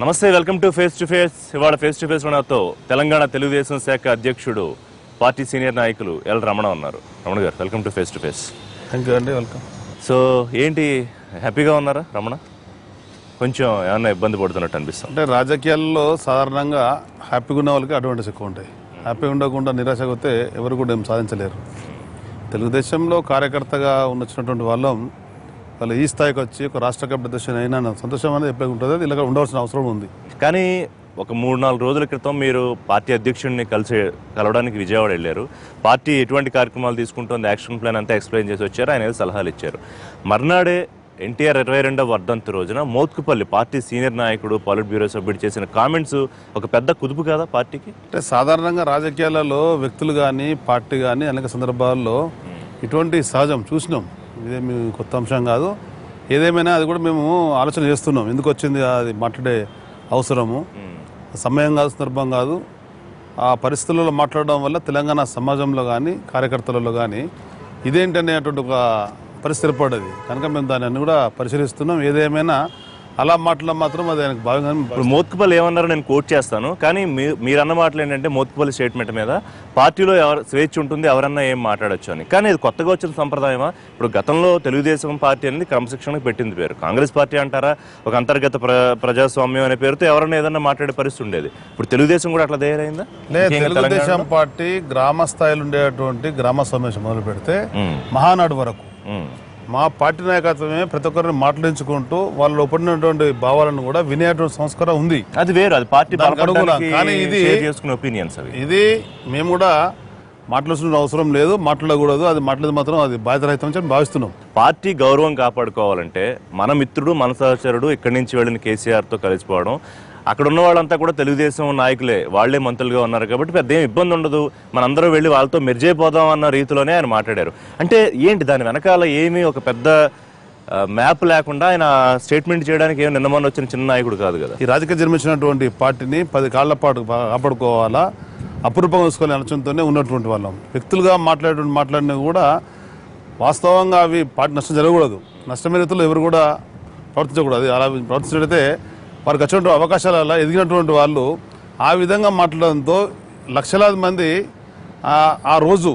నమస్తే welcome to face to face ఇవాళ face to face మనతో తెలంగాణ తెలుగుదేశం శాఖ అధ్యక్షుడు పార్టీ సీనియర్ నాయకులు ఎల్ రమణ ఉన్నారు రమణ గారు welcome to face to face thank you అండి వెల్కమ్ సో ఏంటి హ్యాపీగా ఉన్నారా రమణ కొంచెం ఏమన్నా ఇబ్బంది పడుతున్నట్టు అనిపిస్తుంది అంటే రాజకీయాల్లో సాధారణంగా హ్యాపీగా ఉన్న వాళ్ళకి అడ్వాంటేజ్ ఎక్కువ ఉంటాయి హ్యాపీగా ఉండకుండా నిరాశగా వస్తే ఎవరు కూడా ఏం సాధించలేరు తెలుగుదేశంలో కార్యకర్తగా ఉన్నటువంటి వాళ్ళం వాళ్ళు ఈ స్థాయికి వచ్చి ఒక రాష్ట్ర కప్ దర్శనం అయినా నాకు సంతోషం అనేది ఎప్పుడు ఉంటుంది అది ఇలా ఉండవలసిన అవసరం ఉంది కానీ ఒక మూడు నాలుగు రోజుల క్రితం మీరు పార్టీ అధ్యక్షుడిని కలిసి కలవడానికి విజయవాడ వెళ్ళారు పార్టీ ఎటువంటి కార్యక్రమాలు తీసుకుంటుంది యాక్షన్ ప్లాన్ అంతా ఎక్స్ప్లెయిన్ చేసి వచ్చారు ఆయన ఏదో సలహాలు ఇచ్చారు మర్నాడే ఎన్టీఆర్ ఇరవై రెండవ వర్ధంతి రోజున మోత్కుపల్లి పార్టీ సీనియర్ నాయకుడు పాలిట్ బ్యూరో సభ్యుడు చేసిన కామెంట్స్ ఒక పెద్ద కుదుపు కదా పార్టీకి అంటే సాధారణంగా రాజకీయాలలో వ్యక్తులు కానీ పార్టీ కానీ అనేక సందర్భాల్లో ఇటువంటి సహజం చూసినాం ఇదేమి కొత్త అంశం కాదు ఏదేమైనా అది కూడా మేము ఆలోచన చేస్తున్నాం ఎందుకు వచ్చింది అది మాట్లాడే అవసరము సమయం కాదు సందర్భం కాదు ఆ పరిస్థితులలో మాట్లాడడం వల్ల తెలంగాణ సమాజంలో కానీ కార్యకర్తలలో కానీ ఇదేంటనేటువంటి ఒక పరిస్థితి ఏర్పడ్డది కనుక మేము దాన్ని అన్ని కూడా పరిశీలిస్తున్నాం ఏదేమైనా అలా మాట్లాడడం మాత్రం అది ఆయనకు బాగా ఇప్పుడు మోత్కుపల్లి ఏమన్నారో నేను కోట్ చేస్తాను కానీ మీ మీరు అన్న మాటలు ఏంటంటే మోత్కుపల్లి స్టేట్మెంట్ మీద పార్టీలో ఎవరు స్వేచ్ఛ ఉంటుంది ఎవరన్నా ఏం మాట్లాడొచ్చు అని కానీ ఇది కొత్తగా వచ్చిన సంప్రదాయమా ఇప్పుడు గతంలో తెలుగుదేశం పార్టీ అనేది క్రమశిక్షణకు పెట్టింది పేరు కాంగ్రెస్ పార్టీ అంటారా ఒక అంతర్గత ప్ర ప్రజాస్వామ్యం అనే పేరుతో ఎవరన్నా ఏదన్నా మాట్లాడే పరిస్థితి ఉండేది ఇప్పుడు తెలుగుదేశం కూడా అట్లా తయారైందా లేదు ముఖ్యంగా తెలుగుదేశం పార్టీ గ్రామ స్థాయిలో ఉండేటువంటి గ్రామ సమావేశం మొదలు పెడితే ఉమ్, మహానాడు వరకు ఉమ్, మా పార్టీ నాయకత్వమే ప్రతి ఒక్కరిని మాట్లాడించుకుంటూ వాళ్ళలో పడినటువంటి భావాలను కూడా వినేటువంటి సంస్కారం ఉంది అది వేరు అది పార్టీ దానికి అనుగుణం. బలపడడానికి కానీ ఇది- షేర్ చేసుకునే ఒపీనియన్స్ అవి ఇది మేము కూడా మాట్లాడాల్సిన అవసరం లేదు మాట్లాడకూడదు అది మాట్లాడేది మాత్రం అది బాధ్యరహితం అని చెప్పి భావిస్తున్నాం పార్టీ గౌరవం కాపాడుకోవాలంటే మన మిత్రుడు మన సహచరుడు ఇక్కడి నుంచి వెళ్ళిన కేసీఆర్తో కలిసిపోవడం అక్కడ ఉన్న వాళ్ళంతా కూడా తెలుగుదేశం నాయకులే వాళ్ళే మంత్రులుగా ఉన్నారు కాబట్టి పెద్ద ఏం ఇబ్బంది ఉండదు మనందరం వెళ్ళి వాళ్ళతో మెర్జైపోదాం అన్న రీతిలోనే ఆయన మాట్లాడారు అంటే ఏంటి దాని వెనకాల ఏమీ ఒక పెద్ద ఆ, మ్యాప్ లేకుండా ఆయన స్టేట్మెంట్ చేయడానికి ఏం నిన్న మొన్న వచ్చిన చిన్న నాయకుడు కాదు కదా ఈ రాజకీయ జన్మించినటువంటి పార్టీని పది కాళ్ల పాటు బా- కాపాడుకోవాలా అపురూపంగా చూసుకోవాలని ఆలోచనతోనే ఉన్నటువంటి వాళ్ళం వ్యక్తులుగా మాట్లాడే మాట్లాడినా కూడా వాస్తవంగా అవి పార్టీ నష్టం జరగకూడదు నష్టమైన రీతిలో ఎవరు కూడా ప్రవర్తించకూడదు అది అలా ప్రవర్తించినట్టయితే వారికి వచ్చినటువంటి అవకాశాలు అలా ఎదిగినటువంటి వాళ్ళు ఆ విధంగా మాట్లాడడంతో లక్షలాది మంది ఆ- ఆ రోజు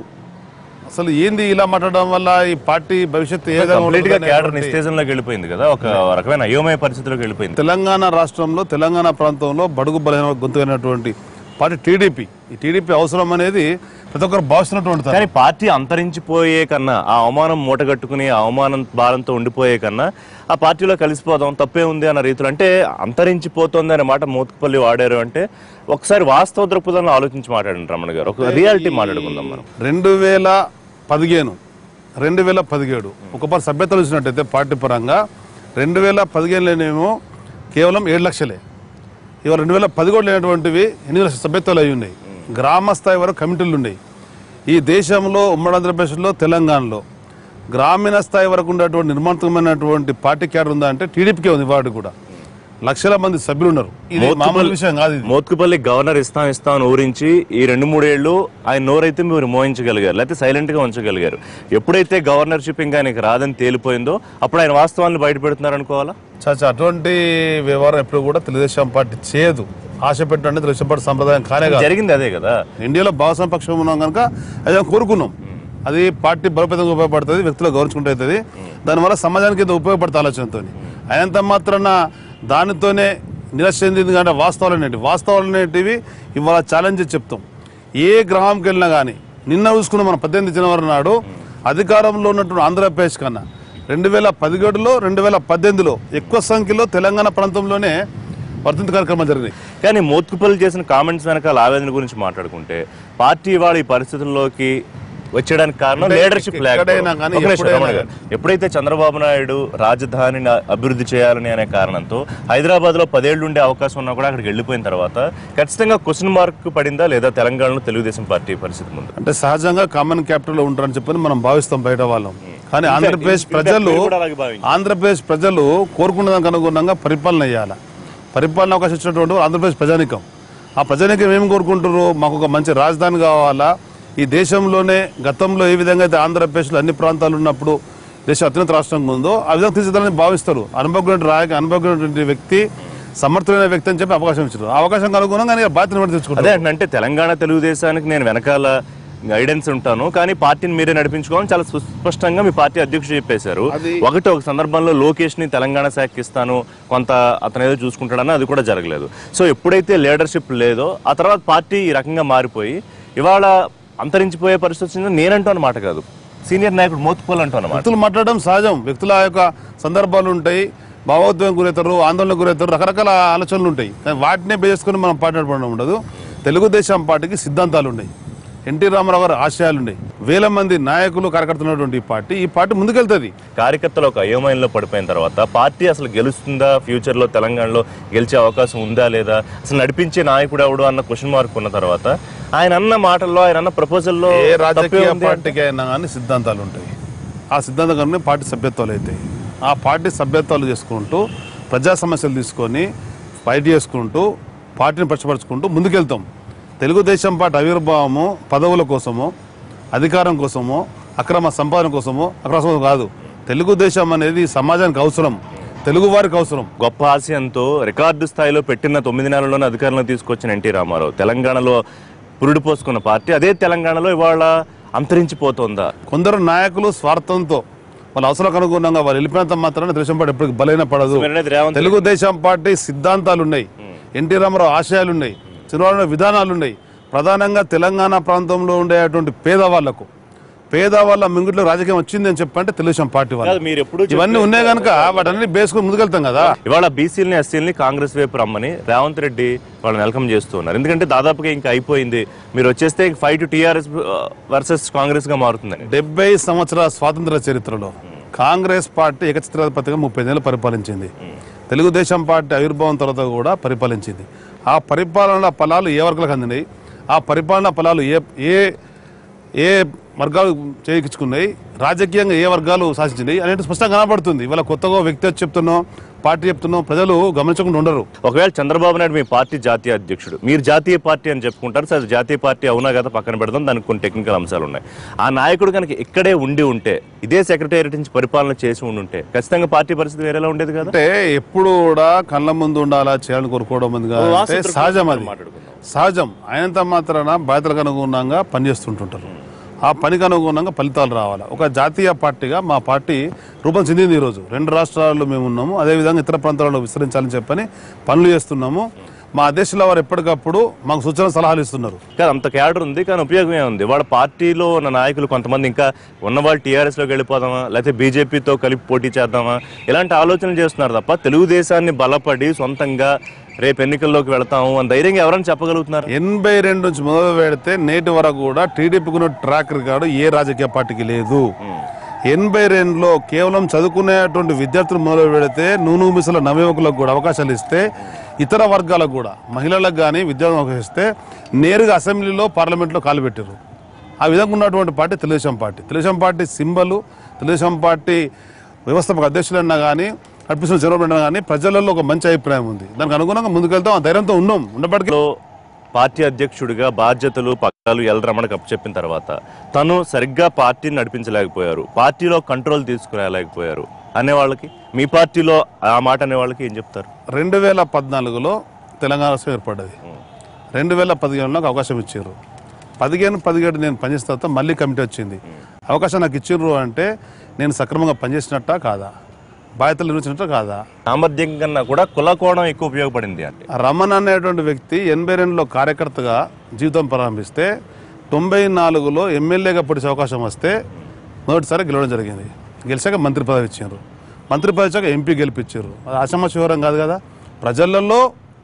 అసలు ఏంది ఇలా మాట్లాడడం వల్ల ఈ పార్టీ భవిష్యత్తు ఏ విధంగా కంప్లీట్ గా ఉంటుందనే క్యాడర్ నిస్తేజంలోకి వెళ్ళిపోయింది కదా ఒక రకమైన అయోమయ పరిస్థితిలోకి వెళ్ళిపోయింది తెలంగాణ రాష్ట్రంలో తెలంగాణ ప్రాంతంలో బడుగు బలహీన గొంతుకైనటువంటి పార్టీ టీడీపీ ఈ టీడీపీ అవసరం అనేది ప్రతి ఒక్కరు భావిస్తున్నటువంటి తరం. కానీ పార్టీ అంతరించిపోయే కన్నా ఆ అవమానం మూటగట్టుకుని ఆ అవమానం భారంతో ఉండిపోయే కన్నా ఆ పార్టీలో కలిసిపోదాం తప్పే ఉంది అన్న రీతిలో అంటే అంతరించిపోతుంది అనే మాట మోతుకుపల్లి వాడారు అంటే ఒకసారి వాస్తవ దృక్పథంలో ఆలోచించి మాట్లాడండి రమణ గారు ఒక రియాలిటీ మాట్లాడుకుందాం మనం రెండు వేల పదిహేను రెండు వేల పదిహేడు ఒకపారి సభ్యతలు ఇచ్చినట్టయితే పార్టీ పరంగా రెండు వేల పదిహేనులోనేమో కేవలం ఏడు లక్షలే ఇవాళ రెండు వేల పదిహేడు లేనటువంటివి ఎనిమిది లక్షల సభ్యత్వాలు అయి ఉన్నాయి గ్రామ స్థాయి వరకు కమిటీలు ఉన్నాయి ఈ దేశంలో ఉమ్మడి ఆంధ్రప్రదేశ్లో తెలంగాణలో గ్రామీణ స్థాయి వరకు ఉండేటువంటి నిర్మాణమైనటువంటి పార్టీ క్యాడర్ ఉందా అంటే టీడీపీకే ఉంది వాటి కూడా లక్షల మంది సభ్యులు ఉన్నారు ఇది మామూలు విషయం కాదు ఇది మోత్కుపల్లి గవర్నర్ ఇస్తాం ఇస్తాం అని ఊరించి ఈ రెండు మూడేళ్లు ఆయన నోరైతే మీరు మోయించగలిగారు లేకపోతే సైలెంట్ గా ఉంచగలిగారు ఎప్పుడైతే గవర్నర్షిప్ ఇంకా ఆయనకి రాదని తేలిపోయిందో అప్పుడు ఆయన వాస్తవాన్ని బయట పెడుతున్నారు అనుకోవాలా చాచా అటువంటి వ్యవహారం ఎప్పుడు కూడా తెలుగుదేశం పార్టీ చేయదు ఆశ పెట్టండి తెలుగుదేశం పార్టీ సంప్రదాయం కానే కాదు జరిగింది అదే కదా ఇండియాలో భాగస్వామ్య పక్షం ఉన్నాం కనుక అది మేము కోరుకున్నాం అది పార్టీ బలోపేతంగా ఉపయోగపడుతుంది వ్యక్తులు గౌరవించుకుంటూ అవుతుంది దానివల్ల సమాజానికి ఇది ఉపయోగపడుతుంది ఆలోచనతో అయినంత మాత్రాన దానితోనే నిరాశ చెందింది కానీ వాస్తవాలు అనేటివి వాస్తవాలు అనేటివి ఇవాళ ఛాలెంజ్ చెప్తాం ఏ గ్రామంకి వెళ్ళినా కానీ నిన్న చూసుకున్న మన పద్దెనిమిది జనవరి నాడు అధికారంలో ఉన్నటువంటి ఆంధ్రప్రదేశ్ కన్నా రెండు వేల పదిహేడులో రెండు వేల పద్దెనిమిదిలో ఎక్కువ సంఖ్యలో తెలంగాణ ప్రాంతంలోనే వర్ధంతి కార్యక్రమాలు జరిగినాయి కానీ మోత్కుపల్లి చేసిన కామెంట్స్ వెనకాల ఆవేదన గురించి మాట్లాడుకుంటే పార్టీ వాళ్ళ ఈ పరిస్థితుల్లోకి వచ్చేయడానికి కారణం అంటే లీడర్షిప్ ఎక్కడైనా కానీ, ఎప్పుడైనా కానీ. ఎప్పుడైతే చంద్రబాబు నాయుడు రాజధానిని అభివృద్ధి చేయాలని అనే కారణంతో హైదరాబాద్ లో పదేళ్లు ఉండే అవకాశం ఉన్నా కూడా అక్కడికి వెళ్ళిపోయిన తర్వాత ఖచ్చితంగా క్వశ్చన్ మార్క్ పడిందా లేదా తెలంగాణలో తెలుగుదేశం పార్టీ పరిస్థితి ముందు అంటే సహజంగా కామన్ క్యాపిటల్ ఉంటారని చెప్పని మనం భావిస్తాం బయట వాళ్ళం కానీ ఆంధ్రప్రదేశ్ ఇంకా ప్రజలు మీరు కూడా అలాగే భావించారు. ఆంధ్రప్రదేశ్ ప్రజలు కోరుకున్న దానికి అనుగుణంగా పరిపాలన చేయాలి పరిపాలన అవకాశం ఇచ్చినటువంటి వారు ఆంధ్రప్రదేశ్ ప్రజానికం ఆ ప్రజానికం ఏం కోరుకుంటారు మాకు ఒక మంచి రాజధాని కావాలా ఈ దేశంలోనే గతంలో ఏ విధంగా అయితే ఆంధ్రప్రదేశ్లో అన్ని ప్రాంతాలు ఉన్నప్పుడు దేశం అత్యున్నత రాష్ట్రంగా ఉందో ఆ విధంగా తీర్చిదాలని భావిస్తారు అనుభవజ్ఞ రాయక అనుభవజ్ఞటువంటి వ్యక్తి సమర్థులైన వ్యక్తి అని చెప్పి అవకాశం ఇచ్చారు ఆ అవకాశం అనుగుణంగా ఆయన బాధ్యత కూడా తెచ్చుకుంటారు అదే అంటే తెలంగాణ తెలుగుదేశానికి నేను వెనకాల గైడెన్స్ ఉంటాను కానీ పార్టీని మీరే నడిపించుకోవాలని చాలా సుస్పష్టంగా మీ పార్టీ అధ్యక్షుడు చెప్పేశారు అది- ఒకటి ఒక సందర్భంలో లోకేష్ ని తెలంగాణ శాఖకి ఇస్తాను కొంత అతను ఏదో చూసుకుంటాడని అది కూడా జరగలేదు సో ఎప్పుడైతే లీడర్షిప్ లేదో ఆ తర్వాత పార్టీ ఈ రకంగా మారిపోయి ఇవాళ అంతరించిపోయే పరిస్థితి వచ్చిందో నేనంటూ అన్నమాట కాదు సీనియర్ నాయకుడు మోత్కోలు అంటూ అన్నమాట వ్యక్తులు మాట్లాడడం సహజం వ్యక్తుల యొక్క సందర్భాలు ఉంటాయి భావోద్వేగం గురవుతారు ఆందోళన గురవుతారు రకరకాల ఆలోచనలు ఉంటాయి కానీ వాటినే బేసుకొని మనం పార్టీ నడపడం ఉండదు తెలుగుదేశం పార్టీకి సిద్ధాంతాలు ఉన్నాయి ఎన్టీ రామారావు గారు ఆశయాలు ఉన్నాయి వేల మంది నాయకులు కార్యకర్తలు ఉన్నటువంటి ఈ పార్టీ ఈ పార్టీ ముందుకెళ్తుంది కార్యకర్తలు ఒక అయోమయంలో పడిపోయిన తర్వాత పార్టీ అసలు గెలుస్తుందా ఫ్యూచర్ లో తెలంగాణలో గెలిచే అవకాశం ఉందా లేదా అసలు నడిపించే నాయకుడు ఎవడు అన్న క్వశ్చన్ మార్క్ ఉన్న తర్వాత ఆయన అన్న మాటల్లో ఆయన అన్న ప్రపోజల్లో ఏ రాజకీయ పార్టీకి అయినా కానీ సిద్ధాంతాలు ఉంటాయి ఆ సిద్ధాంతం పార్టీ సభ్యత్వాలు అవుతాయి ఆ పార్టీ సభ్యత్వాలు చేసుకుంటూ ప్రజా సమస్యలు తీసుకొని ఫైట్ చేసుకుంటూ పార్టీని పరచపరుచుకుంటూ ముందుకెళ్తాం తెలుగుదేశం పార్టీ ఆవిర్భావము పదవుల కోసమో అధికారం కోసమో అక్రమ సంపాదన కోసమో అక్రమ కాదు తెలుగుదేశం అనేది సమాజానికి అవసరం తెలుగు వారికి అవసరం గొప్ప ఆశయంతో రికార్డు స్థాయిలో పెట్టిన తొమ్మిది నెలల్లోనే అధికారంలో తీసుకొచ్చిన ఎన్టీ రామారావు తెలంగాణలో పురుడు పోసుకున్న పార్టీ అదే తెలంగాణలో ఇవాళ అంతరించిపోతుందా కొందరు నాయకులు స్వార్థంతో వాళ్ళ అవసరాలకు అనుగుణంగా వాళ్ళు వెళ్ళిపోయినంత మాత్రాన తెలుగుదేశం పార్టీ ఎప్పటికీ బలైన పడదు మీరు అనేది రేవంత్ తెలుగుదేశం పార్టీ సిద్ధాంతాలు ఉన్నాయి ఎన్టీ రామారావు ఆశయాలు ఉన్నాయి చంద్రబాబు విధానాలు ఉన్నాయి ప్రధానంగా తెలంగాణ ప్రాంతంలో ఉండేటువంటి పేదవాళ్లకు పేదవాళ్ళ మింగుట్లో రాజకీయం వచ్చింది అని చెప్పంటే తెలుగుదేశం పార్టీ కాదు, వాళ్ళు మీరు ఎప్పుడు ఇవన్నీ ఉన్నాయి కనుక వాటన్ని బేసుకుని ముందుకెళ్తాం కదా ఇవాళ బీసీలని ఎస్సీలని కాంగ్రెస్ వైపు రమ్మని రేవంత్ రెడ్డి వాళ్ళని వెల్కమ్ చేస్తున్నారు ఎందుకంటే దాదాపుగా ఇంకా అయిపోయింది మీరు వచ్చేస్తే five to TRS versus Congress గా మారుతుందని డెబ్బై సంవత్సరాల స్వాతంత్ర చరిత్రలో కాంగ్రెస్ పార్టీ ఏకఛత్రాధిపతిగా ముప్పై నెలలు పరిపాలించింది తెలుగుదేశం పార్టీ ఆవిర్భావం తర్వాత కూడా పరిపాలించింది ఆ పరిపాలన ఫలాలు ఏ వర్గాలకు అందినాయి ఆ పరిపాలన ఫలాలు ఏ ఏ ఏ వర్గాలు చేయించుకున్నాయి రాజకీయంగా ఏ వర్గాలు శాసించినాయి అనేది స్పష్టంగా కనబడుతుంది ఇవాళ కొత్తగా వ్యక్తి వచ్చి చెప్తున్నాం పార్టీ చెప్తున్నాం ప్రజలు గమనించకుండా ఉండరు ఒకవేళ చంద్రబాబు నాయుడు మీ పార్టీ జాతీయ అధ్యక్షుడు మీరు జాతీయ పార్టీ అని చెప్పుకుంటారు సరే జాతీయ పార్టీ అవునా కదా పక్కన పెడదాం దానికి కొన్ని టెక్నికల్ అంశాలు ఉన్నాయి ఆ నాయకుడు కనుక ఇక్కడే ఉండి ఉంటే ఇదే సెక్రటేరియట్ నుంచి పరిపాలన చేసి ఉండి ఉంటే ఖచ్చితంగా పార్టీ పరిస్థితి వేరేలా ఉండేది కదా అంటే ఎప్పుడు కూడా కళ్ళ ముందు ఉండాలా చేయాలని కోరుకోవడం మంది కాదు అంటే సహజం అది మాట్లాడుకుందాం సహజం ఆయనంత మాత్రాన బాధ్యతలకు అనుగుణంగా పనిచేస్తుంటుంటారు ఆ పనికి అనుగుణంగా ఫలితాలు రావాలి ఒక జాతీయ పార్టీగా మా పార్టీ రూపం చెందింది ఈరోజు రెండు రాష్ట్రాల్లో మేము ఉన్నాము అదేవిధంగా ఇతర ప్రాంతాలలో విస్తరించాలని చెప్పని పనులు చేస్తున్నాము మా అధ్యక్షుల వారు ఎప్పటికప్పుడు మాకు సూచన సలహాలు ఇస్తున్నారు కానీ అంత క్యాడర్ ఉంది కానీ ఉపయోగమే ఉంది వాళ్ళ పార్టీలో ఉన్న నాయకులు కొంతమంది ఇంకా ఉన్నవాళ్ళు టీఆర్ఎస్లోకి వెళ్ళిపోదామా లేకపోతే బీజేపీతో కలిపి పోటీ చేద్దామా ఇలాంటి ఆలోచనలు చేస్తున్నారు తప్ప తెలుగుదేశాన్ని బలపడి సొంతంగా రేపు ఎన్నికల్లోకి వెళతాము అని ధైర్యంగా ఎవరైనా చెప్పగలుగుతున్నారు ఎనభై రెండు నుంచి మొదలు పెడితే నేటి వరకు కూడా టీడీపీకి ఉన్న ట్రాక్ రికార్డు ఏ రాజకీయ పార్టీకి లేదు ఎనభై రెండులో కేవలం చదువుకునేటువంటి విద్యార్థులు మొదలు పెడితే నూనె మిసల నవయువకులకు కూడా అవకాశాలు ఇస్తే ఇతర వర్గాలకు కూడా మహిళలకు కానీ విద్యార్థులకు అవకాశం ఇస్తే నేరుగా అసెంబ్లీలో పార్లమెంట్లో కాలు పెట్టారు ఆ విధంగా ఉన్నటువంటి party Telugu Desam party Telugu Desam party symbol Telugu Desam party వ్యవస్థాపక అధ్యక్షులన్నా కానీ నడిపిస్తున్న చంద్రబాబు నాయుడు కానీ ప్రజలలో ఒక మంచి అభిప్రాయం ఉంది దానికి అనుగుణంగా ముందుకెళ్తాం ఆ ధైర్యంతో ఉన్నాం ఉన్నప్పటికీ లో పార్టీ అధ్యక్షుడిగా బాధ్యతలు పగ్గాలు ఎల్లరమణకు అప్పచెప్పిన తర్వాత తను సరిగ్గా పార్టీని నడిపించలేకపోయారు పార్టీలో కంట్రోల్ తీసుకురాలేకపోయారు అనే వాళ్ళకి మీ పార్టీలో ఆ మాట అనే వాళ్ళకి ఏం చెప్తారు రెండు వేల పద్నాలుగులో తెలంగాణ రాష్ట్రం ఏర్పడ్డది రెండు వేల పదిహేనులో నాకు అవకాశం ఇచ్చారు పదిహేను పదిహేడు నేను పనిచేసిన తర్వాత మళ్ళీ కమిటీ వచ్చింది అవకాశం నాకు ఇచ్చిర్రు అంటే నేను సక్రమంగా పనిచేసినట్టా కాదా బాధ్యతలు నిర్వహించినట్టా కాదా సామర్థ్యం కన్నా కూడా కుల కోణం ఎక్కువ ఉపయోగపడింది అంటే ఆ రమణ అనేటువంటి వ్యక్తి ఎనభై రెండులో కార్యకర్తగా జీవితం ప్రారంభిస్తే తొంభై నాలుగులో ఎమ్మెల్యేగా పొడిచే అవకాశం వస్తే మొదటిసారి గెలవడం జరిగింది గెలిచాక మంత్రి పదవి ఇచ్చారు మంత్రి పదవి ఇచ్చాక ఎంపీ గెలిపించారు అది అసమ శివరం కాదు కదా ప్రజలలో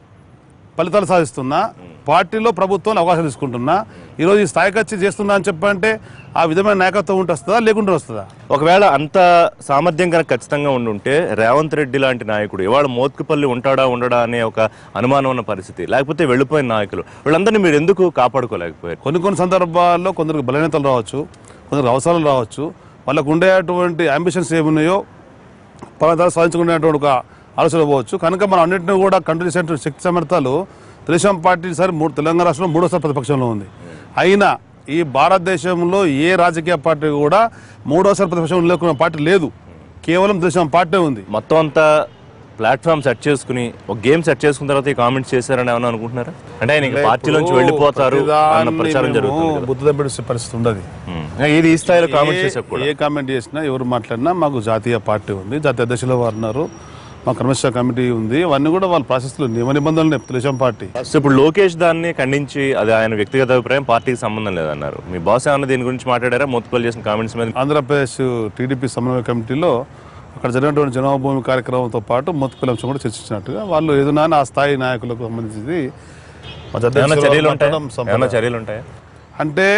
ఫలితాలు సాధిస్తున్నా పార్టీలో ప్రభుత్వం అవకాశాలు తీసుకుంటున్నా ఈరోజు ఈ స్థాయికి వచ్చి చేస్తున్నా అని చెప్పంటే ఆ విధమైన నాయకత్వం ఉంటే వస్తుందా లేకుంటే వస్తుందా ఒకవేళ అంత సామర్థ్యం కనుక ఖచ్చితంగా ఉండుంటే రేవంత్ రెడ్డి లాంటి నాయకుడు ఇవాళ మోత్కుపల్లి ఉంటాడా ఉండడా అనే ఒక అనుమానం ఉన్న పరిస్థితి లేకపోతే వెళ్ళిపోయిన నాయకులు వీళ్ళందరినీ మీరు ఎందుకు కాపాడుకోలేకపోయారు కొన్ని కొన్ని సందర్భాల్లో కొందరికి బలహీనతలు రావచ్చు కొందరికి అవసరాలు రావచ్చు వాళ్ళకు ఉండేటువంటి అంబిషన్స్ ఏమున్నాయో పదార్థాలు సాధించుకునేటువంటి ఒక ఆలోచన పోవచ్చు కనుక మనం అన్నింటినీ కూడా కంట్రోల్ చేసేటువంటి శక్తి సమర్థాలు తెలుగుదేశం పార్టీ సారి మూడు తెలంగాణ రాష్ట్రంలో మూడోసారి ప్రతిపక్షంలో ఉంది అయినా ఈ భారతదేశంలో ఏ రాజకీయ పార్టీ కూడా మూడోసారి ప్రతిపక్షంలో లేకున్న పార్టీ లేదు కేవలం తెలుగుదేశం పార్టీ ఉంది మొత్తం అంతా ప్లాట్ఫామ్ సెట్ చేసుకుని ఒక గేమ్ సెట్ చేసుకున్న తర్వాత ఈ కామెంట్స్ చేశారని ఏమన్నా అనుకుంటున్నారా అంటే ఆయన ఇంకా పార్టీలోంచి వెళ్ళిపోతారు అన్న ప్రచారం జరుగుతుంది కదా. బుద్ధి తప్పిడిసే పరిస్థితి ఉండదు ఉమ్. ఇది ఈ స్థాయిలో కామెంట్ చేసా కూడా ఏ కామెంట్ చేసినా ఎవరు మాట్లాడినా మాకు జాతీయ పార్టీ ఉంది జాతీయ అధ్యక్షులు వారు ఉన్నారు మా క్రమశిక్షణ కమిటీ ఉంది అవన్నీ కూడా వాళ్ళ ప్రాసెస్లో నియమ నిబంధనలు తెలుగుదేశం పార్టీ సో ఇప్పుడు లోకేష్ దాన్ని ఖండించి అది ఆయన వ్యక్తిగత అభిప్రాయం పార్టీకి సంబంధం లేదన్నారు మీ బాస్ ఏమన్నా దీని గురించి మాట్లాడారా మోత్పల్లి చేసిన కామెంట్స్ మీద ఆంధ్రప్రదేశ్ టీడీపీ సమన్వయ కమిటీలో అక్కడ జరిగినటువంటి జన్మభూమి కార్యక్రమంతో పాటు మొత్తుపల్లి అంశం కూడా చర్చించినట్టుగా వాళ్ళు ఏదైనా ఆ స్థాయి నాయకులకు సంబంధించి మా జాతీయ ఏమైనా అధ్యక్షులు చర్యలు వారు ఉంటాయా మాట్లాడడం సంప్రదాయం. ఏమైనా చర్యలు ఉంటాయా అంటే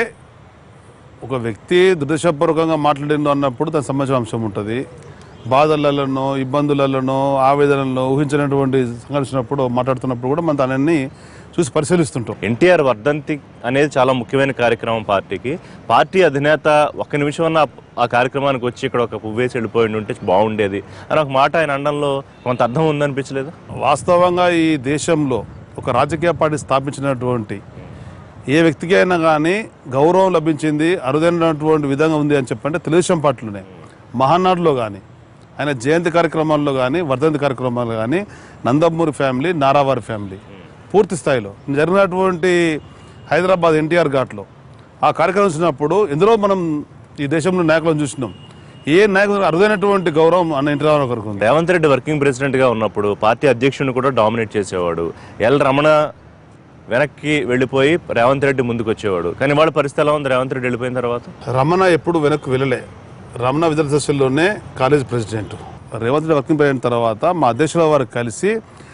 ఒక వ్యక్తి దురదృష్టపూర్వకంగా మాట్లాడిండు అన్నప్పుడు దానికి సంబంధించిన అంశం ఉంటుంది బాధలలోనో ఇబ్బందులలోనో ఆవేదనలో ఊహించినటువంటి సంఘర్షణప్పుడు మాట్లాడుతున్నప్పుడు కూడా మనం దానిని చూసి పరిశీలిస్తుంటాం ఎన్టీఆర్ వర్ధంతి అనేది చాలా ముఖ్యమైన కార్యక్రమం పార్టీకి పార్టీ అధినేత ఒక్క నిమిషం అన్న ఆ కార్యక్రమానికి వచ్చి ఇక్కడ ఒక పువ్వేసి వెళ్ళిపోయి ఉంటే బాగుండేది అని ఒక మాట ఆయన అనడంలో కొంత అర్థం ఉందనిపించలేదు వాస్తవంగా ఈ దేశంలో ఒక రాజకీయ పార్టీ స్థాపించినటువంటి ఏ వ్యక్తికి అయినా కానీ గౌరవం లభించింది అరుదైనటువంటి విధంగా ఉంది అని చెప్పంటే తెలుగుదేశం పార్టీలోనే మహానాడులో కానీ ఆయన జయంతి కార్యక్రమాల్లో కానీ వర్ధంతి కార్యక్రమాల్లో కానీ నందమూరి ఫ్యామిలీ నారావారి ఫ్యామిలీ పూర్తి స్థాయిలో జరిగినటువంటి హైదరాబాద్ ఎన్టీఆర్ ఘాట్లో ఆ కార్యక్రమం చూసినప్పుడు ఎందులో మనం ఈ దేశంలో నాయకులను చూసినాం ఏ నాయకుడు అరుదైనటువంటి గౌరవం అన్న ఎన్టీ రామారావు గారికి ఉంది రేవంత్ రెడ్డి వర్కింగ్ ప్రెసిడెంట్ గా ఉన్నప్పుడు పార్టీ అధ్యక్షుడిని కూడా డామినేట్ చేసేవాడు ఎల్ రమణ వెనక్కి వెళ్ళిపోయి రేవంత్ రెడ్డి ముందుకు వచ్చేవాడు కానీ వాళ్ళ పరిస్థితి ఎలా ఉంది రేవంత్ రెడ్డి వెళ్ళిపోయిన తర్వాత రమణ ఎప్పుడు వెనక్కి వెళ్ళలే రమణ విద్యాదశలోనే college president Revanth Reddy working president తర్వాత మా అధ్యక్షుల వారు కలిసి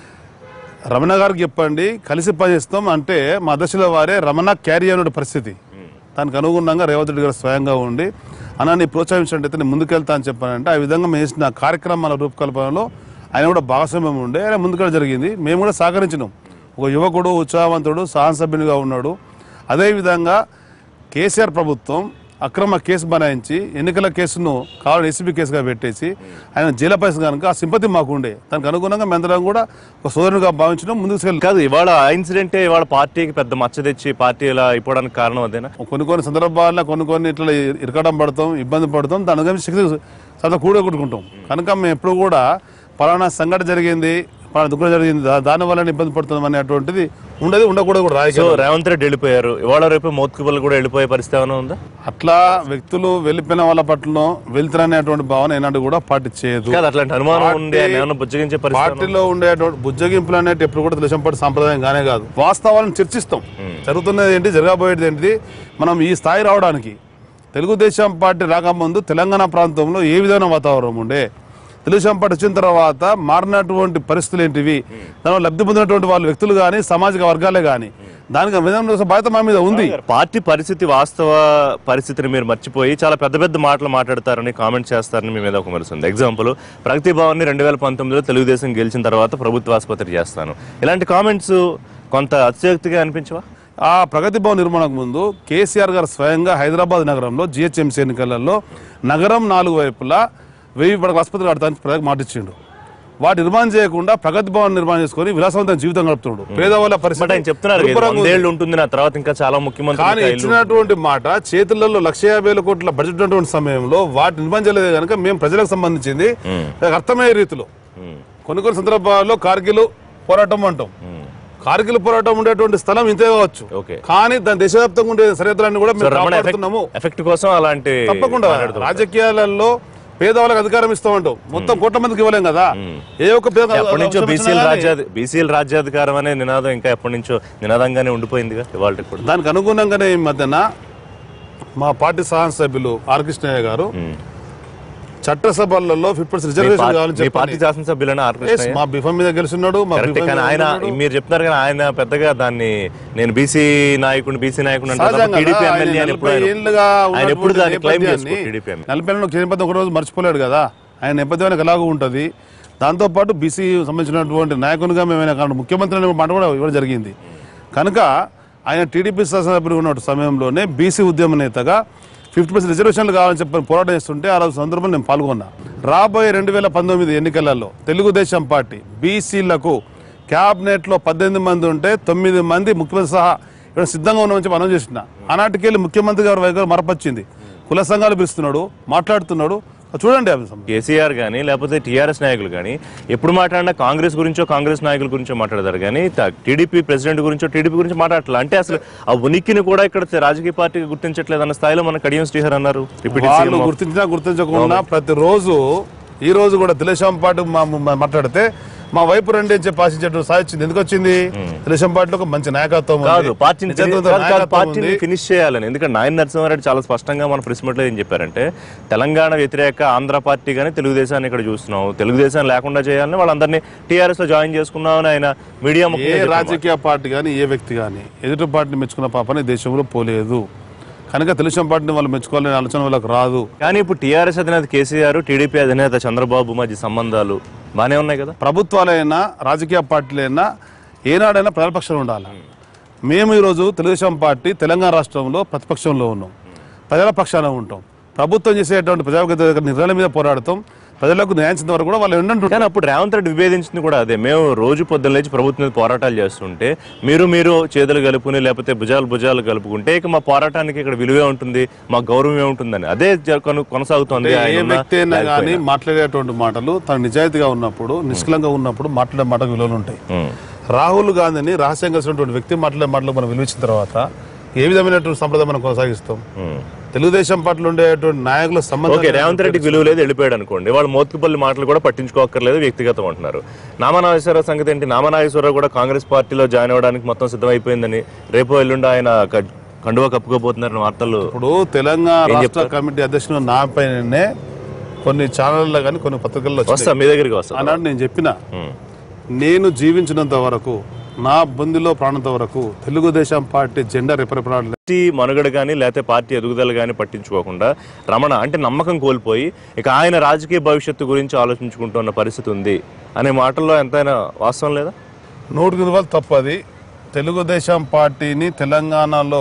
రమణ గారికి చెప్పండి కలిసి పనిచేస్తాం అంటే మా అధ్యక్షుల వారే రమణ క్యారీ అనే పరిస్థితి దానికి అనుగుణంగా రేవంత్ రెడ్డి గారు స్వయంగా ఉండి అన్న నీ ప్రోత్సహించినట్టయితే నేను ముందుకెళ్తా అని చెప్పానంటే ఆ విధంగా మేము చేసిన కార్యక్రమాల రూపకల్పనలో ఆయన కూడా భాగస్వామ్యం ఉండే ఆయన ముందుకెళ్ళ జరిగింది మేము కూడా సహకరించినాం ఒక యువకుడు ఉత్సాహవంతుడు సాహసభ్యునిగా ఉన్నాడు అదేవిధంగా కేసీఆర్ ప్రభుత్వం అక్రమ కేసు బనాయించి ఎన్నికల కేసును కావాలని ఏసీబీ కేసుగా పెట్టేసి ఆయన జైలు పైస కనుక ఆ సింపతి మాకు ఉండే దానికి అనుగుణంగా మేమందరం కూడా ఒక సోదరునిగా భావించడం ముందుకు తీసుకెళ్ళి కాదు ఇవాళ ఆ ఇన్సిడెంటే ఇవాళ పార్టీకి పెద్ద మచ్చ తెచ్చి పార్టీ ఇలా అయిపోవడానికి కారణం అదేనా కొన్ని కొన్ని సందర్భాల్లో కొన్ని కొన్ని ఇట్లా ఇరకడం పడతాం ఇబ్బంది పడతాం దాని గురించి శక్తి చాలా కూడగొట్టుకుంటాం కనుక మేము ఎప్పుడు కూడా పలానా సంఘటన జరిగింది పలానా దుఃఖం జరిగింది దా- దాని వల్ల ఇబ్బంది పడుతున్నాం అనేటువంటిది ఉండదు ఉండకూడదు కూడా సో రాజకీయ రేవంత్ రెడ్డి వెళ్ళిపోయారు ఇవాళ రేపు మోత్కుబల్ కూడా వెళ్ళిపోయే పరిస్థితి ఏమైనా ఉందా అట్లా వ్యక్తులు వెళ్ళిపోయిన వాళ్ళ పట్ల వెళ్తారనేటువంటి భావన ఏనాడు కూడా పార్టీ చేయదు కాదు అట్లాంటి అనుమానం ఉండి ఆయన ఏమైనా బుజ్జగించే పరిస్థితి పార్టీలో ఉండేటువంటి బుజ్జగింపులు అనేవి ఎప్పుడు కూడా తెలుగుదేశం పార్టీ సాంప్రదాయం కానే కాదు వాస్తవాలను చర్చిస్తాం జరుగుతున్నది ఏంటి జరగబోయేది ఏంటిది మనం ఈ స్థాయి రావడానికి తెలుగుదేశం పార్టీ రాకముందు తెలంగాణ ప్రాంతంలో ఏ విధమైన వాతావరణం ఉండే తెలుగుదేశం పార్టీ వచ్చిన తర్వాత మారినటువంటి పరిస్థితులు ఏంటివి దానివల్ల లబ్ధి పొందినటువంటి వాళ్ళు వ్యక్తులు కానీ సామాజిక వర్గాలే కానీ దానికి విధంగా బాధ్యత మా మీద ఉంది పార్టీ పరిస్థితి వాస్తవ పరిస్థితిని మీరు మర్చిపోయి చాలా పెద్ద పెద్ద మాటలు మాట్లాడతారని కామెంట్ చేస్తారని మీ మీద ఒక మనసు ఉంది ఎగ్జాంపుల్ ప్రగతి భవన్ రెండు వేల పంతొమ్మిదిలో తెలుగుదేశం గెలిచిన తర్వాత ప్రభుత్వ ఆసుపత్రి చేస్తాను ఇలాంటి కామెంట్స్ కొంత అతిశయోక్తిగా అనిపించవా ఆ ప్రగతి భవన్ నిర్మాణకు ముందు కేసీఆర్ గారు స్వయంగా హైదరాబాద్ నగరంలో జిహెచ్ఎంసీ ఎన్నికలలో నగరం నాలుగు వైపులా వెయ్యి పడక ఆసుపత్రి కడతానికి ప్రజలకు మాట ఇచ్చిండు వాటి నిర్మాణం చేయకుండా ప్రగతి భవన్ నిర్మాణం చేసుకొని విలాసవంతమైన జీవితం గడుపుతున్నాడు పేదవాళ్ళ బట్ ఆయన పరిస్థితి చెప్తున్నారు కదా, దుర్భరంగా ఉంది. వందేళ్ళు ఉంటుంది నా తర్వాత ఇంకా చాలా కానీ ముఖ్యమంత్రి ఇచ్చినటువంటి మాట చేతులలో లక్ష యాభై వేల కోట్ల బడ్జెట్ ఉన్నటువంటి సమయంలో వాటి నిర్మాణం చేయలేదు కనుక మేము ప్రజలకు సంబంధించింది నాకు అర్థమయ్యే రీతిలో కొన్ని కొన్ని సందర్భాల్లో కార్గిల్ పోరాటం అంటాం కార్గిల్ పోరాటం ఉండేటువంటి స్థలం ఇంతే కావచ్చు ఓకే కానీ దాని దేశవ్యాప్తంగా ఉండే సరిహద్దులన్నీ కూడా మేము కాపాడుతున్నాము ఎఫెక్ట్ కోసం అలాంటి తప్పకుండా రాజకీయాలలో పేదవాళ్ళకి అధికారం ఇస్తామంటాం మొత్తం కోట్ల మందికి ఇవ్వలేం కదా ఏ ఒక్క పేద ఎప్పటి నుంచో అంశం బీసీఎల్ వచ్చినా రాజ్యాధి బీసీఎల్ రాజ్యాధికారం అనే నినాదం ఇంకా ఎప్పటి నుంచో నినాదంగానే ఉండిపోయిందిగా ఇవాళ కూడా దానికి అనుగుణంగానే ఈ మధ్యన మా పార్టీ సహాయ సభ్యులు ఆర్ కృష్ణయ్య గారు చట్టసభలలో ఫిఫ్టీ పర్సెంట్ రిజర్వేషన్ కావాలని మీ పార్టీ చెప్పి శాసనసభ్యులైన ఆర్ Yes, కృష్ణయ్య మా బిఫం మీద గెలిచిన్నాడు మా కరెక్ట్ బిఫం కానీ మీద ఆయన గెలిచిన్నాడు. మీరు చెప్తున్నారు కానీ ఆయన పెద్దగా దాన్ని నేను బీసీ నాయకుడిని బీసీ నాయకుడు అంటే సహజంగా టీడీపీ ఆయన ఎమ్మెల్యే అని ఎప్పుడు నలభై ఆయన- ఏళ్ళుగా ఆయన ఎప్పుడు ఉన్నటువంటి దాన్ని క్లైమ్ నేపథ్యాన్ని చేసుకో టీడీపీ ఎమ్మెల్యే నలభై ఏళ్ళలో నేపథ్యం ఒక రోజు మర్చిపోలేడు కదా ఆయన నేపథ్యం ఆయనకు ఎలాగో ఉంటుంది దాంతోపాటు బీసీ సంబంధించినటువంటి నాయకునిగా మేము ఆయన కాదు, ముఖ్యమంత్రి అనే మాట కూడా ఇవ్వడం జరిగింది కనుక ఆయన టీడీపీ శాసనసభ్యుడు ఉన్న సమయంలోనే బీసీ ఉద్యమ నేతగా ఫిఫ్టీ పర్సెంట్ రిజర్వేషన్లు కావాలని చెప్పి పోరాటం చేస్తుంటే ఆ రోజు సందర్భంలో నేను పాల్గొన్నా రాబోయే రెండు వేల పంతొమ్మిది ఎన్నికలలో తెలుగుదేశం పార్టీ బీసీలకు క్యాబినెట్లో పద్దెనిమిది మంది ఉంటే తొమ్మిది మంది ముఖ్యమంత్రి సహా ఇక్కడ సిద్ధంగా ఉన్నామని చెప్పి అనౌన్స్ చేసిన ఆనాటికి వెళ్ళి ముఖ్యమంత్రి గారి వైఖరి మరపచ్చింది కుల సంఘాలు పిలుస్తున్నాడు మాట్లాడుతున్నాడు చూడండి అవి సంబంధం. కేసీఆర్ కానీ లేకపోతే టీఆర్ఎస్ నాయకులు కానీ ఎప్పుడు మాట్లాడినా కాంగ్రెస్ గురించో కాంగ్రెస్ నాయకుల గురించో మాట్లాడతారు కానీ టీడీపీ ప్రెసిడెంట్ గురించో టీడీపీ గురించి మాట్లాడట్లా అంటే అసలు ఆ ఉనికిని కూడా ఇక్కడ రాజకీయ పార్టీకి గుర్తించట్లేదు అన్న స్థాయిలో మన కడియం శ్రీహర్ అన్నారు డిప్యూటీ వాళ్ళు సీఎం గుర్తించినా గుర్తించకుండా ప్రతిరోజు ఈ రోజు కూడా తెలుగుదేశం పార్టీ మా- మా- మాట్లాడితే మా వైపు రండి అని చెప్పి ఆశించేటువంటి సాధించింది ఎందుకు వచ్చింది తెలుగుదేశం పార్టీలో ఒక మంచి నాయకత్వం ఉంది. కాదు పార్టీని నిజాయితీతో కాదు, కాదు, నాయకత్వం పార్టీని ఉంది. ఫినిష్ చేయాలని ఎందుకంటే నాయన నరసింహారెడ్డి చాలా స్పష్టంగా మన ప్రెస్ మీట్లో ఏం చెప్పారంటే తెలంగాణ వ్యతిరేక ఆంధ్ర పార్టీ కానీ తెలుగుదేశాన్ని ఇక్కడ చూస్తున్నాం తెలుగుదేశం లేకుండా చేయాలని వాళ్ళందరినీ టీఆర్ఎస్ లో జాయిన్ చేసుకున్నామని ఆయన మీడియా ఏ ముఖ్యంగా చెప్పారు. రాజకీయ పార్టీ కానీ ఏ వ్యక్తి కానీ ఎదుటి పార్టీని మెచ్చుకున్న పాపని దేశంలో పోలేదు కనుక తెలుగుదేశం పార్టీని వాళ్ళు మెచ్చుకోవాలనే ఆలోచన వాళ్ళకి రాదు కానీ ఇప్పుడు టీఆర్ఎస్ అధినేత కేసీఆర్ టీడీపీ అధినేత చంద్రబాబు మధ్య సంబంధాలు బానే ఉన్నాయి కదా ప్రభుత్వాలైనా రాజకీయ పార్టీలైనా ఏనాడైనా ప్రజలపక్షంలో ఉండాలి మేము ఈరోజు తెలుగుదేశం పార్టీ తెలంగాణ రాష్ట్రంలో ప్రతిపక్షంలో ఉన్నాం ప్రజల పక్షాన ఉంటాం ప్రభుత్వం చేసేటువంటి ప్రజా నిర్ణయాల మీద పోరాడతాం ప్రజలకు న్యాయం చెందే వరకు కూడా వాళ్ళు ఏంటంటే కానీ అప్పుడు రేవంత్ రెడ్డి విభేదించింది కూడా అదే మేము రోజు పొద్దున్న లేచి ప్రభుత్వం మీద పోరాటాలు చేస్తుంటే మీరు మీరు చేతులు కలుపుకుని లేకపోతే భుజాలు భుజాలు కలుపుకుంటే ఇక మా పోరాటానికి ఇక్కడ విలువే ఉంటుంది మా గౌరవమే ఉంటుందని అదే జ- కొన- కొనసాగుతోంది ఏ ఆయన ఉన్న వ్యక్తి అయినా లేకపోయినా. కానీ మాట్లాడేటువంటి మాటలు తను నిజాయితీగా ఉన్నప్పుడు నిష్కలంగా ఉన్నప్పుడు మాట్లాడే మాటకు విలువలు ఉంటాయి ఉమ్. రాహుల్ గాంధీని రహస్యంగా కలిసినటువంటి వ్యక్తి మాట్లాడే మాటలు మనం విలువించిన తర్వాత ఏ విధమైనటువంటి సంప్రదాయం మనం కొనసాగిస్తాం ఉమ్. తెలుగుదేశం పార్టీలో ఉండేటువంటి నాయకుల ఓకే సంబంధం రేవంత్ రెడ్డికి విలువ లేదు వెళ్ళిపోయాడు అనుకోండి వాళ్ళు మోత్కుపల్లి మాటలు కూడా పట్టించుకోక్కర్లేదు వ్యక్తిగతం అంటున్నారు నామనాగేశ్వరరావు సంగతి ఏంటి నామనాగేశ్వరరావు కూడా కాంగ్రెస్ పార్టీలో జాయిన్ అవ్వడానికి మొత్తం సిద్ధమైపోయిందని రేపు ఎల్లుండి ఆయన క- కండువా కప్పుకోబోతున్నారని వార్తలు ఇప్పుడు తెలంగాణ రాష్ట్ర కమిటీ అధ్యక్షుడు నా పైననే కొన్ని ఛానళ్ళలో కానీ కొన్ని పత్రికల్లో వచ్చినాయి. వస్తా మీ దగ్గరికి వస్తా ఆనాడు నేను చెప్పిన ఉమ్. నేను జీవించినంత వరకు నా బొందిలో ప్రాణంత వరకు తెలుగుదేశం పార్టీ జెండా రెపరెపడాలి పార్టీ మనుగడ కానీ లేకపోతే పార్టీ ఎదుగుదల కానీ పట్టించుకోకుండా రమణ అంటే నమ్మకం కోల్పోయి ఇక ఆయన రాజకీయ భవిష్యత్తు గురించి ఆలోచించుకుంటున్న పరిస్థితి ఉంది అనే మాటల్లో ఎంతైనా వాస్తవం లేదా నూటికి రూపాయలు తప్పది తెలుగుదేశం పార్టీని తెలంగాణలో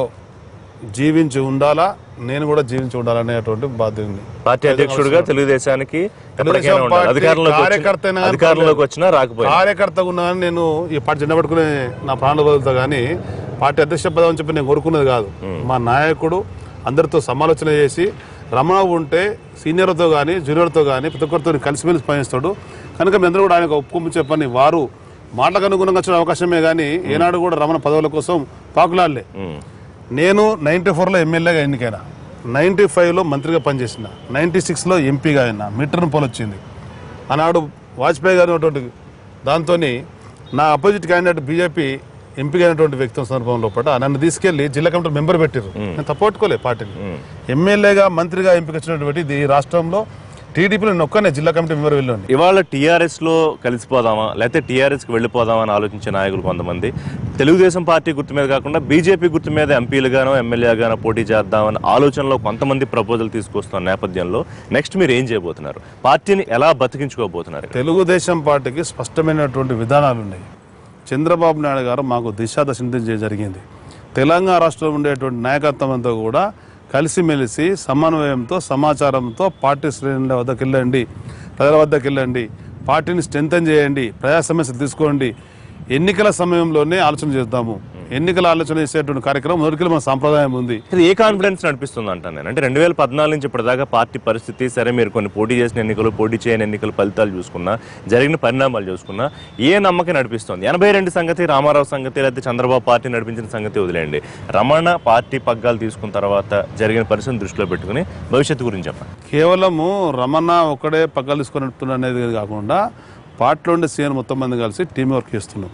జీవించి ఉండాలా నేను కూడా జీవించి ఉండాలనేటువంటి బాధ్యత ఉంది పార్టీ అధ్యక్షుడిగా తెలుగుదేశానికి ఎప్పటికైనా తెలుగుదేశం ఉండాలి. పార్టీ అధికారంలోకి వచ్చిన- కార్యకర్తైనా కానీ అధికారంలోకి వచ్చినా రాకపోయినా కార్యకర్తగా ఉన్నా కానీ నేను ఈ పార్టీ జెండా పట్టుకునే నా ప్రాణాలు బదులుతా కానీ పార్టీ అధ్యక్ష పదవి అని చెప్పి నేను కోరుకున్నది కాదు మా నాయకుడు అందరితో సమాలోచన చేసి రమణ ఉంటే సీనియర్తో కానీ జూనియర్తో కానీ ప్రతి ఒక్కరితో కలిసిమెలిసి పనిస్తాడు కనుక మీ అందరూ కూడా ఆయనకు ఒప్పుకొంపించే పని వారు మాటలకు అనుగుణంగా వచ్చిన అవకాశమే కానీ ఏనాడు కూడా రమణ పదవుల కోసం పాకులాడలే ఉమ్. నేను నైంటీ ఫోర్లో ఎమ్మెల్యేగా ఎన్నికైనా నైంటీ ఫైవ్లో మంత్రిగా పనిచేసిన నైంటీ సిక్స్లో ఎంపీగా అయినా మిడ్ పోల్ వచ్చింది ఆనాడు వాజ్పేయి గారు ఉన్నటువంటి దాంతో నా అపోజిట్ క్యాండిడేట్ బీజేపీ ఎంపీగా అయినటువంటి వ్యక్తి సందర్భంలో పట నన్ను తీసుకెళ్లి జిల్లా కమిటీ మెంబర్ పెట్టారు నేను తప్పట్టుకోలే పార్టీని ఎమ్మెల్యేగా మంత్రిగా ఎంపిక వచ్చినటువంటి ఇది ఈ రాష్ట్రంలో టీడీపీలో నేను ఒక్కనే జిల్లా కమిటీ మెంబర్ వెళ్ళండి ఇవాళ టీఆర్ఎస్ లో కలిసిపోదామా లేకపోతే టీఆర్ఎస్ కి వెళ్ళిపోదామా అని ఆలోచించే నాయకులు కొంతమంది తెలుగుదేశం పార్టీ గుర్తు మీద కాకుండా బీజేపీ గుర్తు మీద ఎంపీలుగానో ఎమ్మెల్యేగానో పోటీ చేద్దామని ఆలోచనలో కొంతమంది ప్రపోజల్ తీసుకొస్తున్న నేపథ్యంలో నెక్స్ట్ మీరు ఏం చేయబోతున్నారు పార్టీని ఎలా బతికించుకోబోతున్నారు తెలుగుదేశం పార్టీకి స్పష్టమైనటువంటి విధానాలు ఉన్నాయి చంద్రబాబు నాయుడు గారు మాకు దిశాదశ చేయడం జరిగింది తెలంగాణ రాష్ట్రంలో ఉండేటువంటి నాయకత్వం అంతా కూడా కలిసిమెలిసి సమన్వయంతో సమాచారంతో పార్టీ శ్రేణుల వద్దకు వెళ్ళండి ప్రజల వద్దకు వెళ్ళండి పార్టీని స్ట్రెంథన్ చేయండి ప్రజా సమస్యలు తీసుకోండి ఎన్నికల సమయంలోనే ఆలోచన చేద్దాము ఎన్నికల ఆలోచన చేసేటువంటి కార్యక్రమం మొదటికి మన సాంప్రదాయం ఉంది ఇది ఏ కాన్ఫిడెన్స్ నడిపిస్తుంది అంటాను నేను అంటే రెండు వేల పద్నాలుగు నుంచి ఇప్పటిదాకా పార్టీ పరిస్థితి సరే మీరు కొన్ని పోటీ చేసిన ఎన్నికలు పోటీ చేయని ఎన్నికల ఫలితాలు చూసుకున్నా జరిగిన పరిణామాలు చూసుకున్నా ఏ నమ్మకం నడిపిస్తుంది ఎనభై రెండు సంగతి రామారావు సంగతి లేకపోతే చంద్రబాబు పార్టీ నడిపించిన సంగతి వదిలేయండి రమణ పార్టీ పగ్గాలు తీసుకున్న తర్వాత జరిగిన పరిస్థితిని దృష్టిలో పెట్టుకుని భవిష్యత్తు గురించి చెప్పండి కేవలము రమణ ఒకడే పగ్గాలు తీసుకొని నడుపుతున్నా అనేది కాకుండా పార్టీలో ఉండే సీనియర్ మొత్తం మంది కలిసి టీం వర్క్ చేస్తున్నాం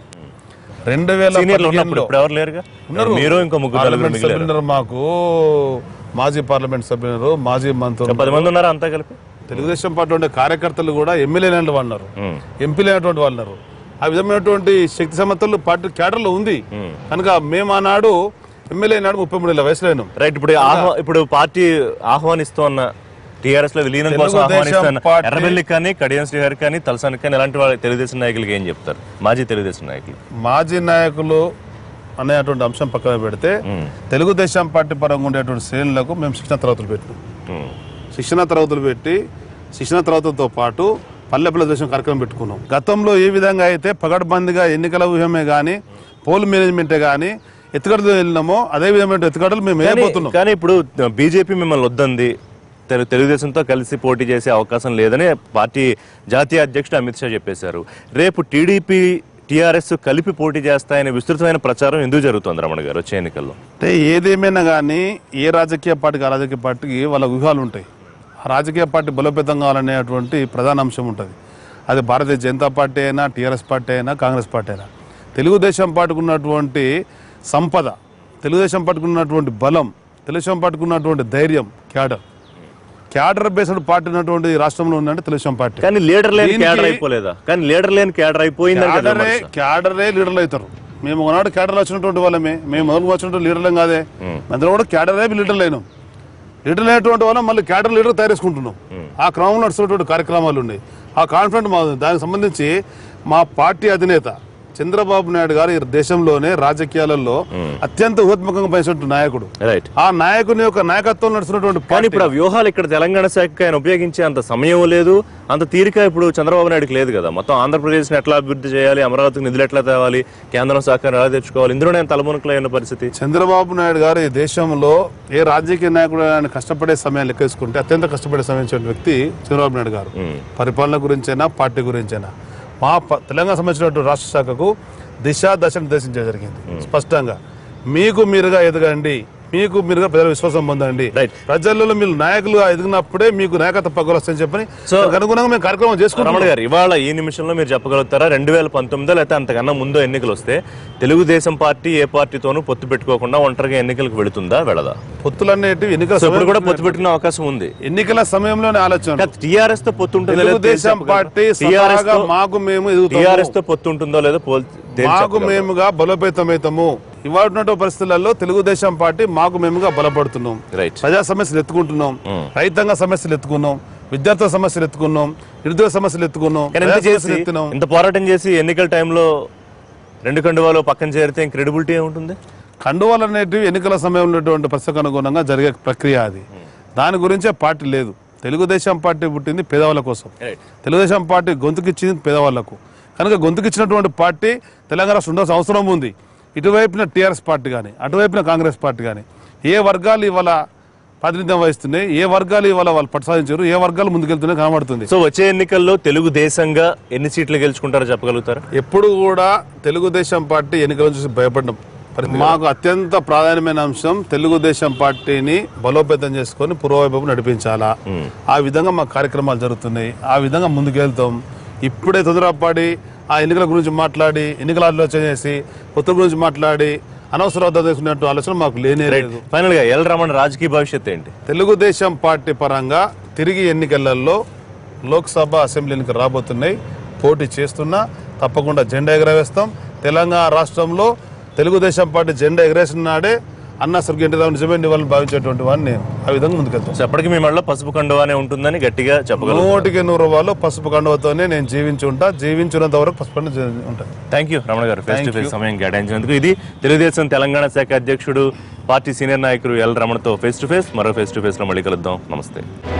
రెండు వేల సీనియర్లు ఉన్నప్పుడు పదిహేనులో ఇప్పుడు ఎవరు లేరుగా మీరు ఇంకో ముగ్గురు నలుగురు పార్లమెంట్ మిగిలారు సభ్యులు మాకు మాజీ పార్లమెంట్ సభ్యులు మాజీ మంత్రులు పది మంది ఉన్నారా అంతా కలిపి తెలుగుదేశం పార్టీ ఉండే కార్యకర్తలు కూడా ఎమ్మెల్యే వాళ్ళు ఉన్నారు ఉమ్. ఎంపీలు అయినటువంటి వాళ్ళు ఉన్నారు ఆ విధమైనటువంటి శక్తి సమర్థలు పార్టీ క్యాడర్లో ఉంది కనుక మేము ఆనాడు ఎమ్మెల్యే నాడు ముప్పై మూడు ఏళ్ళ వయసులో అయినాం రైట్ ఇప్పుడు ఆహ్వా ఇప్పుడు పార్టీ ఆహ్వానిస్తోన్న టీఆర్ఎస్ లో విలీనం కోసం తెలుగుదేశం ఆహ్వానిస్తున్న పార్టీ- ఎర్రబెల్లి కానీ కడియం శ్రీహరి కానీ తలసానికి కానీ ఇలాంటి వాళ్ళ తెలుగుదేశం నాయకులకి ఏం చెప్తారు మాజీ తెలుగుదేశం నాయకులు మాజీ నాయకులు అనేటువంటి అంశం పక్కన పెడితే ఉమ్. తెలుగుదేశం పార్టీ పరంగా ఉండేటువంటి శ్రేణులకు మేము శిక్షణ తరగతులు పెట్టినాం ఉమ్. శిక్షణ తరగతులు పెట్టి శిక్షణ తరగతులతో పాటు పల్లె ప్రదేశం కార్యక్రమం పెట్టుకున్నాం గతంలో ఏ విధంగా అయితే పగడ్బందీగా ఎన్నికల వ్యూహమే కానీ పోల్ మేనేజ్మెంటే కానీ ఎత్తుగడలు వెళ్ళినామో అదే విధమైన ఎత్తుగడలు మేము వేయబోతున్నాం కానీ ఇప్పుడు బీజేపీ మిమ్మల్ని వద్దంది తెలు- తెలుగుదేశంతో కలిసి పోటీ చేసే అవకాశం లేదని పార్టీ జాతీయ అధ్యక్షుడు అమిత్ షా చెప్పేశారు రేపు టీడీపీ టీఆర్ఎస్ కలిపి పోటీ చేస్తాయనే విస్తృతమైన ప్రచారం ఎందుకు జరుగుతుంది రమణ గారు వచ్చే ఎన్నికల్లో అంటే ఏదేమైనా కానీ ఏ రాజకీయ పార్టీకి ఆ రాజకీయ పార్టీకి వాళ్ళ వ్యూహాలు ఉంటాయి ఆ రాజకీయ పార్టీ బలోపేతం కావాలనేటువంటి ప్రధాన అంశం ఉంటుంది అది భారతీయ జనతా పార్టీ అయినా టీఆర్ఎస్ పార్టీ అయినా కాంగ్రెస్ పార్టీ అయినా తెలుగుదేశం పార్టీకి ఉన్నటువంటి సంపద తెలుగుదేశం పార్టీకి ఉన్నటువంటి బలం తెలుగుదేశం పార్టీకి ఉన్నటువంటి ధైర్యం క్యాడర్ క్యాడర్ బేస్డ్ పార్టీ ఉన్నటువంటి రాష్ట్రంలో ఉందంటే తెలుగుదేశం పార్టీ కానీ లీడర్ లేని దీనికి- క్యాడర్ అయిపోలేదా కానీ లీడర్ లేని క్యాడర్ అయిపోయిందని కదా క్యాడరే విమర్శ. క్యాడరే లీడర్లు అవుతారు మేము ఒకనాడు క్యాడర్లు వచ్చినటువంటి వాళ్ళమే మేము మొదలు వచ్చినటువంటి లీడర్లం కాదే అందులో కూడా క్యాడరే లీడర్లు అయినాం లీడర్లు అయినటువంటి వాళ్ళం మళ్ళీ క్యాడర్ లీడర్ తయారు చేసుకుంటున్నాం ఆ క్రమంలో నడుస్తున్నటువంటి కార్యక్రమాలు ఉన్నాయి ఆ కాన్ఫిడెంట్ మా దానికి సంబంధించి మా పార్టీ అధినేత చంద్రబాబు నాయుడు గారు ఈ దేశంలోనే రాజకీయాలలో అత్యంత ఊహాత్మకంగా పనిచేసిన నాయకుడు రైట్ ఆ నాయకుని యొక్క నాయకత్వం నడుస్తున్నటువంటి కానీ పార్టీ ఇప్పుడు ఆ వ్యూహాలు ఇక్కడ తెలంగాణ శాఖకి ఆయన ఉపయోగించే అంత సమయం లేదు అంత తీరిక ఇప్పుడు చంద్రబాబు నాయుడుకి లేదు కదా మొత్తం ఆంధ్రప్రదేశ్ని ఎట్లా అభివృద్ధి చేయాలి అమరావతికి నిధులు ఎట్లా తేవాలి కేంద్రం సహకారం ఎలా తెచ్చుకోవాలి ఇందులోనే తలమునకలు అయిన పరిస్థితి చంద్రబాబు నాయుడు గారు ఈ దేశంలో ఏ రాజకీయ నాయకుడు ఆయన కష్టపడే సమయం లెక్కేసుకుంటే అత్యంత కష్టపడే సమయం ఇచ్చిన వ్యక్తి చంద్రబాబు నాయుడు గారు పరిపాలన గురించైనా పార్టీ గురించైనా మా ప- తెలంగాణ సంబంధించినటువంటి రాష్ట్ర శాఖకు దిశ దశ నిర్దేశించడం జరిగింది స్పష్టంగా మీకు మీరుగా ఎదగండి మీకు మీరుగా ప్రజల విశ్వాసం పొందండి Right. ప్రజల్లో మీరు నాయకులుగా ఎదిగినప్పుడే మీకు నాయకత్వ పగ్గులు వస్తాయని చెప్పని So- దానికి అనుగుణంగా మేము కార్యక్రమం చేసుకుంటాం రమణ గారు ఇవాళ ఈ నిమిషంలో మీరు చెప్పగలుగుతారా రెండు వేల పంతొమ్మిదో లేకపోతే అంతకన్నా ముందో ఎన్నికలు వస్తే తెలుగుదేశం పార్టీ ఏ పార్టీతోనూ పొత్తు పెట్టుకోకుండా ఒంటరిగా ఎన్నికలకు వెళుతుందా వెళ్ళదా పొత్తులనేటివి ఎన్నికల సో ఇప్పుడు కూడా సమయం- పొత్తు పెట్టుకునే అవకాశం ఉంది ఎన్నికల సమయంలోనే ఆలోచన టీఆర్ఎస్ తో పొత్తు ఉంటుందో లేదో తేల్చి తెలుగుదేశం చెప్పగలరా? పార్టీ TRS సదాగా తో- మాకు మేము ఎదుగుతాము టీఆర్ఎస్ తో పొత్తు ఉంటుందో లేదో పోల్ తేల్చి మాకు చెప్పగలరా? మేముగా బలోపేతమవుతాము ఇవాళ ఉన్నటువంటి పరిస్థితులలో తెలుగుదేశం పార్టీ మాకు మేముగా బలపడుతున్నాం రైట్ ప్రజా సమస్యలు ఎత్తుకుంటున్నాం రైతాంగ సమస్యలు ఎత్తుకున్నాం విద్యార్థుల సమస్యలు ఎత్తుకున్నాం నిరుద్యోగ సమస్యలు ఎత్తుకున్నాం కానీ ప్రజా ఇంత చేసి సమస్యలు ఎత్తినాం ఇంత పోరాటం చేసి ఎన్నికల టైంలో రెండు కండువాలు పక్కన చేరితే క్రెడిబిలిటీ ఏముంటుంది కండువాలు అనేటివి ఎన్నికల సమయంలో ఉన్నటువంటి పరిస్థితికి అనుగుణంగా జరిగే ప్రక్రియ అది దాని గురించే పార్టీ లేదు తెలుగుదేశం పార్టీ పుట్టింది పేదవాళ్ళ కోసం రైట్ తెలుగుదేశం పార్టీ గొంతుకిచ్చింది పేదవాళ్లకు కనుక గొంతుకిచ్చినటువంటి పార్టీ తెలంగాణ రాష్ట్రం ఉండాల్సిన అవసరం ఉంది ఇటువైపున టీఆర్ఎస్ పార్టీ కానీ అటువైపున కాంగ్రెస్ పార్టీ కానీ ఏ వర్గాలు ఇవాళ ప్రాతినిధ్యం వహిస్తున్నాయి ఏ వర్గాలు ఇవాళ వాళ్ళు ప్రసాదించారు ఏ వర్గాలు ముందుకెళ్తున్నాయి కనబడుతుంది సో వచ్చే ఎన్నికల్లో తెలుగుదేశంగా ఎన్ని సీట్లు గెలుచుకుంటారో చెప్పగలుగుతారా ఎప్పుడు కూడా తెలుగుదేశం పార్టీ ఎన్నికలను చూసి భయపడిన పరిస్థితి. మాకు అత్యంత ప్రాధాన్యమైన అంశం తెలుగుదేశం పార్టీని బలోపేతం చేసుకొని పూర్వవైపు నడిపించాలా ఆ విధంగా మా కార్యక్రమాలు జరుగుతున్నాయి ఆ విధంగా ముందుకెళ్తాం ఇప్పుడే తొందరపాడి ఆ ఎన్నికల గురించి మాట్లాడి ఎన్నికల ఆలోచన చేసి కొత్త గురించి మాట్లాడి అనవసర వద్ద తీసుకున్నట్టు ఆలోచన మాకు లేనే లేదు ఫైనల్ గా ఎల్ రమణ రాజకీయ భవిష్యత్ ఏంటి తెలుగుదేశం పార్టీ పరంగా తిరిగి ఎన్నికలలో లోక్సభ అసెంబ్లీ ఎన్నికలు రాబోతున్నాయి పోటీ చేస్తున్నా తప్పకుండా జెండా ఎగరవేస్తాం తెలంగాణ రాష్ట్రంలో తెలుగుదేశం పార్టీ జెండా ఎగరేసిన నాడే అన్న స్వర్గీయ ఎన్టీ రామారావు నిజమైన నివాళులు భావించేటువంటి వాడిని నేను ఆ విధంగా ముందుకెళ్తాం సో ఎప్పటికీ మీ మళ్ళీ పసుపు కండువానే ఉంటుందని గట్టిగా చెప్పగలరు నూటికి నూరు వాళ్ళు పసుపు కండువతోనే నేను జీవించి ఉంటా జీవించినంత వరకు పసుపు కండువ జీ- ఉంటాను థ్యాంక్ యూ రమణ గారు ఫేస్ టు ఫేస్ సమయం కేటాయించినందుకు ఇది తెలుగుదేశం తెలంగాణ శాఖ అధ్యక్షుడు పార్టీ సీనియర్ నాయకుడు ఎల్ రమణతో ఫేస్ టు ఫేస్ మరో ఫేస్ టు ఫేస్ లో మళ్ళీ కలుద్దాం నమస్తే